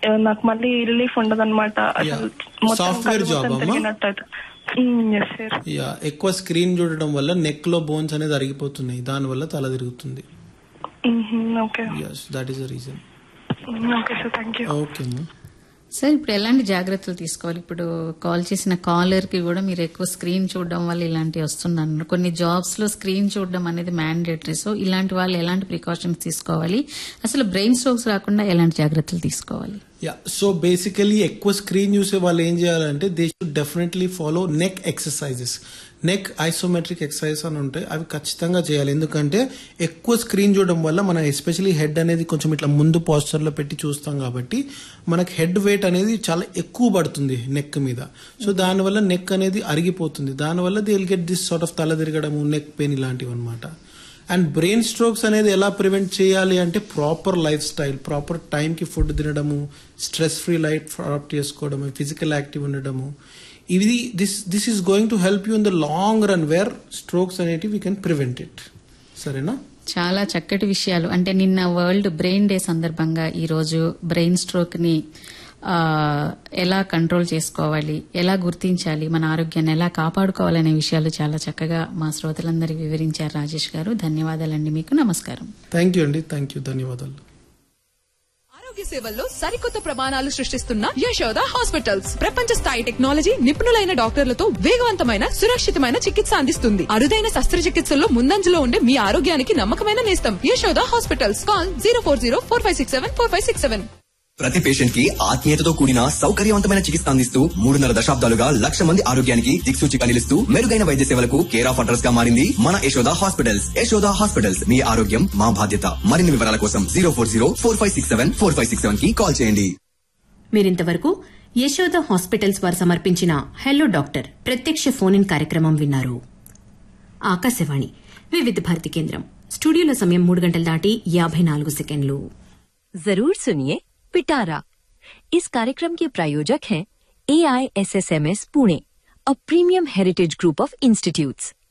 ఆ, నాకు మళ్ళీ రిలీఫ్ ఉండదు అనమాట అసలు Yeah. మొత్తం Software కళ్ళు job మొత్తం అమ్మా? తిరిగినట్టు అయితే ఎస్ సార్ యా ఎక్కువ స్క్రీన్ చూడడం వల్ల నెక్ లో బోన్స్ అనేది అరిగిపోతున్నాయి దాని వల్ల తల తిరుగుతుంది okay yes that is the reason okay sir thank you okay అమ్మా సార్ ఇప్పుడు ఎలాంటి జాగ్రత్తలు తీసుకోవాలి ఇప్పుడు కాల్ చేసిన కాలర్ కి కూడా మీరు ఎక్కువ స్క్రీన్ చూడడం వల్ల ఇలాంటివి వస్తుందన్నారు కొన్ని జాబ్స్ లో స్క్రీన్ చూడడం అనేది మ్యాండేటరీ సో ఇలాంటి వాళ్ళు ఎలాంటి ప్రికాషన్స్ తీసుకోవాలి అసలు బ్రెయిన్ స్ట్రోక్స్ రాకుండా ఎలాంటి జాగ్రత్తలు తీసుకోవాలి యా సో బేసికలీ ఎక్కువ స్క్రీన్ చూసే వాళ్ళు ఏం చేయాలంటే they should definitely follow neck exercises neck isometric exercise అని ఉంటాయి అవి ఖచ్చితంగా చేయాలి ఎందుకంటే ఎక్కువ స్క్రీన్ చూడడం వల్ల మన ఎస్పెషలీ హెడ్ అనేది కొంచెం ఇట్లా ముందు posture లో పెట్టి చూస్తాం కాబట్టి మనకి హెడ్ వెయిట్ అనేది చాలా ఎక్కువ పడుతుంది నెక్ మీద సో దానివల్ల నెక్ అనేది అరిగిపోతుంది దానివల్ల they will get this sort of తల తిరగడము నెక్ పెయిన్ ఇలాంటివి అనమాట అండ్ బ్రెయిన్ స్ట్రోక్స్ అనేది ఎలా ప్రివెంట్ చేయాలి అంటే ప్రాపర్ లైఫ్ స్టైల్ ప్రాపర్ టైంకి ఫుడ్ తినడము స్ట్రెస్ ఫ్రీ లైఫ్ అడాప్ట్ చేసుకోవడము ఫిజికల్ యాక్టివ్ ఉండడము ఇది this this is going to help you in the long run where strokes అనేటివి వీ కెన్ ప్రివెంట్ ఇట్ సరేనా చాలా చక్కటి విషయాలు అంటే నిన్న వరల్డ్ బ్రెయిన్ డే సందర్భంగా ఈ రోజు బ్రెయిన్ స్ట్రోక్ ని ఆ, ఎలా కంట్రోల్ చేసుకోవాలి ఎలా గుర్తించాలి మన ఆరోగ్యాన్ని ఎలా కాపాడుకోవాలనే విషయాలు చాలా చక్కగా మా శ్రోతలందరికీ వివరించారు రాజేష్ గారు ధన్యవాదాలండి మీకు నమస్కారం థ్యాంక్ యూ అండి థ్యాంక్ యూ ధన్యవాదాలు ఆరోగ్య సేవల్లో సరికొత్త ప్రమాణాలు సృష్టిస్తున్న యశోద హాస్పిటల్స్ ప్రపంచ స్థాయి టెక్నాలజీ నిపుణులైన డాక్టర్లతో వేగవంతమైన సురక్షితమైన చికిత్స అందిస్తుంది అరుదైన శస్త్రచికిత్సల్లో ముందంజలో ఉండే మీ ఆరోగ్యానికి నమ్మకమైన నేస్తం Yashoda hospitals call zero four zero four five six seven four five six seven ప్రతి పేషెంట్ కి ఆత్మీయతతో కూడిన సౌకర్యవంతమైన చికిత్స అందిస్తూ మూడున్నర దశాబ్దాలుగా లక్ష మంది ఆరోగ్యానికి దిక్సూచిగా నిలుస్తూ మెరుగైన వైద్య సేవలకు కేర్ ఆఫ్ అడ్రస్ గా మారింది మన యశోద హాస్పిటల్స్ యశోద హాస్పిటల్స్ మీ ఆరోగ్యం మా బాధ్యత మరిన్ని వివరాల కోసం zero four zero four five six seven four five six seven కి కాల్ చేయండి మీరింతవరకు యశోద హాస్పిటల్స్ వారు సమర్పించిన హెల్లో డాక్టర్ ప్రత్యక్ష ఫోన్ ఇన్ కార్యక్రమం విన్నారు ఆకాశవాణి వివిధ భారతి కేంద్రం స్టూడియోలో సమయం మూడు గంటలు దాటి యాభై నాలుగు సెకండ్లు जरूर सुनिए पिटारा इस कार्यक्रम के प्रायोजक हैं A I S S M S Pune a premium heritage group of institutes